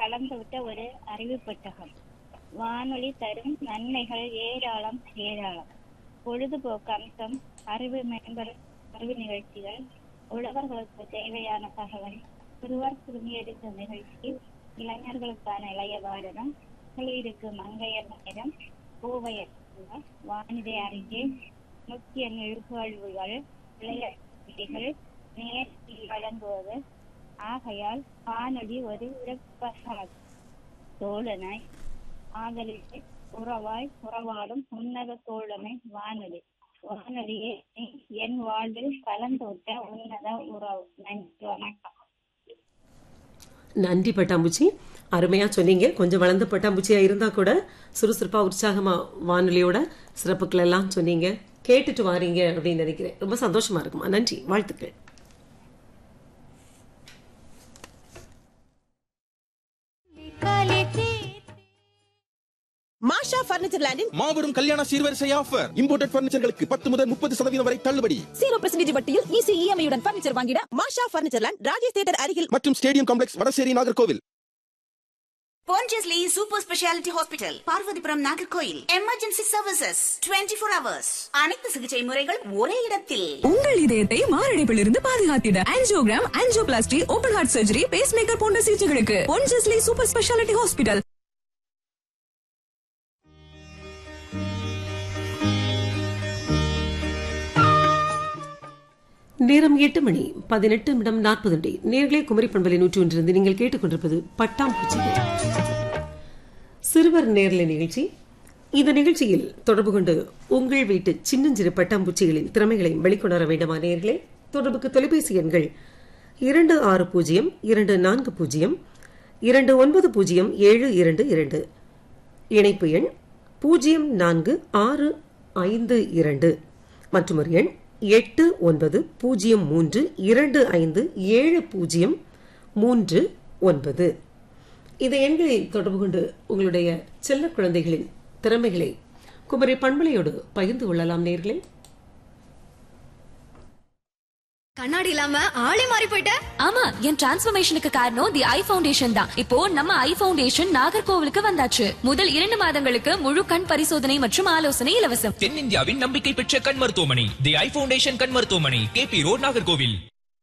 கலந்துவிட்ட ஒரு அறிவு பெட்டகம் வானொலி தரும் நன்மைகள் ஏராளம் ஏராளம் பொழுதுபோக்கு அம்சம் அறிவு மேம்படும் அறிவு நிகழ்ச்சிகள் உழவர்களுக்கு தேவையான தகவல் சிறுவர் சிறுமியருக்கு நிகழ்ச்சி இளைஞர்களுக்கான இளைய பாரதம் மகளிருக்கு மங்கையர் நேரம் பூவையர் வானிலை அறிக்கை முக்கிய நிகழ்வுகள் விளையாட்டுகள் நேரத்தில் வழங்குவது ஆகையால் வானொலி ஒரு உறப்பசார் தோழனை ஆதலித்து உறவாய் உறவாடும் உன்னத தோழமை வானொலி வானொலியே நீ என் வாழ்வில் கலந்தோட்ட உன்னத உறவு நன்றி வணக்கம் நன்றி பட்டாம்பூச்சி அருமையா சொன்னீங்க கொஞ்சம் வளர்ந்த பட்டாம்பூச்சியா இருந்தா கூட சுறுசுறுப்பா உற்சாகமா வானொலியோட சிறப்புகள் எல்லாம் சொன்னீங்க கேட்டுட்டு வாரீங்க அப்படின்னு நினைக்கிறேன் ரொம்ப சந்தோஷமா இருக்குமா நன்றி வாழ்த்துக்கள் மாஷா பர்னிச்சர் லேண்டின் மாபெரும் கல்யாண சீர்வரிசை ஆஃபர் இம்போர்ட்டட் பர்னிச்சர்களுக்கு பத்து முதல் முப்பது சதவீதம் வரை தள்ளுபடி ஜீரோ பர்சன்டேஜ் வட்டியில் ஈஸி இஎம்ஐயுடன் பர்னிச்சர் வாங்கிட Masha furniture land Rajesh theatre அருகில் மற்றும் stadium complex Vadasery Nagercoil Pondicherry Super Speciality Hospital, Parvathipuram Nagercoil emergency services 24 four hours அனைத்து சிகிச்சை முறைகள் ஒரே இடத்தில் உங்கள் இதயத்தை மாரடைப்பில் இருந்து பாதுகாத்திட angiogram angioplasty open heart surgery pacemaker போன்ற சிகிச்சைகளுக்கு பொன்ஜஸ்லி சூப்பர் ஸ்பெஷாலிட்டி ஹாஸ்பிட்டல் நேரம் எட்டு மணி பதினெட்டு நிமிடம் நாற்பது நொடி நேர்களே குமரி பண்பலை நூற்றி ஒன்றிலிருந்து நீங்கள் கேட்டுக்கொண்டிருப்பது பட்டாம்பூச்சிகள் சிறுவர் நேரலை நிகழ்ச்சி இந்த நிகழ்ச்சியில் தொடர்பு கொண்டு உங்கள் வீட்டு சின்னஞ்சிறு பட்டாம்பூச்சிகளின் திறமைகளை வெளிக்கொணர வேண்டுமா நேர்களே தொடர்புக்கு தொலைபேசி எண்கள் இரண்டு ஆறு பூஜ்ஜியம் இரண்டு நான்கு பூஜ்ஜியம் இரண்டு ஒன்பது பூஜ்ஜியம் ஏழு இரண்டு இரண்டு இணைப்பு எண் பூஜ்ஜியம் நான்கு ஆறு ஐந்து இரண்டு மற்றும் ஒரு எண் எட்டு ஒன்பது பூஜ்ஜியம் மூன்று இரண்டு ஐந்து ஏழு பூஜ்ஜியம் மூன்று ஒன்பது இந்த எண்களில் தொடர்பு கொண்டு உங்களுடைய செல்ல குழந்தைகளின் திறமைகளை குமரி பண்பலையோடு பகிர்ந்து கொள்ளலாம் நேர்களே கண்ணாடி இல்லாம ஆளே மாறி போயிட்ட ஆமா என் டிரான்ஸ்ஃபர்மேஷனுக்கு காரணம் தி ஐ ஃபவுண்டேஷன் தான் இப்போ நம்ம ஐ ஃபவுண்டேஷன் நாகர்கோவிலுக்கு வந்தாச்சு முதல் இரண்டு மாதங்களுக்கு முழு கண் பரிசோதனை மற்றும் ஆலோசனை இலவசம் தென்னிந்தியாவின் நம்பிக்கை பெற்ற கண் மருத்துவமனை தி ஐ ஃபவுண்டேஷன் கண் மருத்துவமனை K P road Nagercoil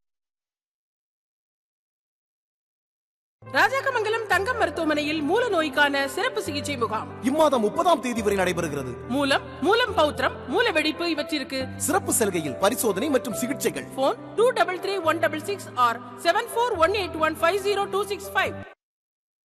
Rajakkamangalam Thangam மருத்துவமனையில் மூல நோய்க்கான சிறப்பு சிகிச்சை முகாம் இம்மாதம் முப்பதாம் தேதி வரை நடைபெறுகிறது மூலம் மூலம் பௌத்திரம் மூல வெடிப்பு இவற்றிற்கு சிறப்பு சலுகையில் பரிசோதனை மற்றும் சிகிச்சைகள் phone two double three one double six or seven four one eight one five zero two six five